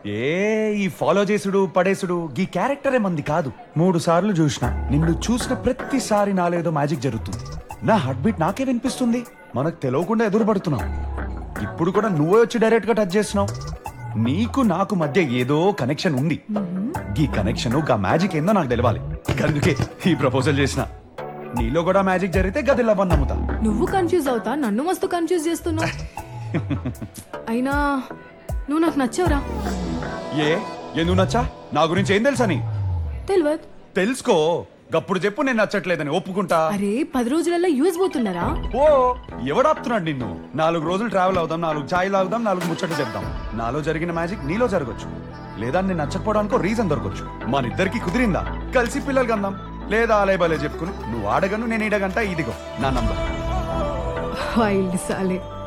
ఏ ఈ ఫాలో చేసుడు పడేసుడు ఈ క్యారెక్టరే మంది కాదు మూడు సార్లు చూసిన నిన్ను చూసిన ప్రతిసారి నాలేదో మ్యాజిక్ జరుగుతుంది నా హార్ట్ బీట్ నాకే వినిపిస్తుంది మనకు తెలియకుండా ఎదురు పడుతున్నావు ఇప్పుడు కూడా నువ్వే వచ్చి డైరెక్ట్ గా టచ్ చేస్తున్నావు నీకు నాకు మధ్య ఏదో కనెక్షన్ ఉంది ఈ కనెక్షన్ గా మ్యాజిక్ ఏందో నాకు తెలవాలి అందుకే ఈ ప్రపోజల్ చేసిన నీలో కూడా మ్యాజిక్ జరిగితే గది లవ్వని నమ్ముతా నువ్వు కన్ఫ్యూజ్ అవుతా నన్ను మస్తు కన్ఫ్యూజ్ చేస్తున్నావు అయినా నువ్వు నాకు నచ్చావురా ఏ ఎందుకు నచ్చా నా గురించి ఏం తెలుసని తెలియదు తెలుసుకో గప్పుడు చెప్పు నేను నచ్చట్లేదని ఒప్పుకుంటా అరే పది రోజులలో యూఎస్ పోతున్నారా ఓ ఎవడాపుతున్నాడు నిన్ను నాలుగు రోజులు ట్రావెల్ అవుదాం నాలుగు ఛాయ్ లాగుదాం నాలుగు ముచ్చట్లు చెప్దాం నాలో జరిగిన మ్యాజిక్ నీలో జరగచ్చు లేదా నేను నచ్చకపోవడానికో రీజన్ దొరకచ్చు మన ఇద్దరికి కుదిరిందా కలిసి పిల్లలు కందాం లేదా అలే బలే చెప్పుకుని నువ్వు ఆడగను నేను ఈడగంట ఇదిగో నా నంబర్ వైల్డ్ సాలే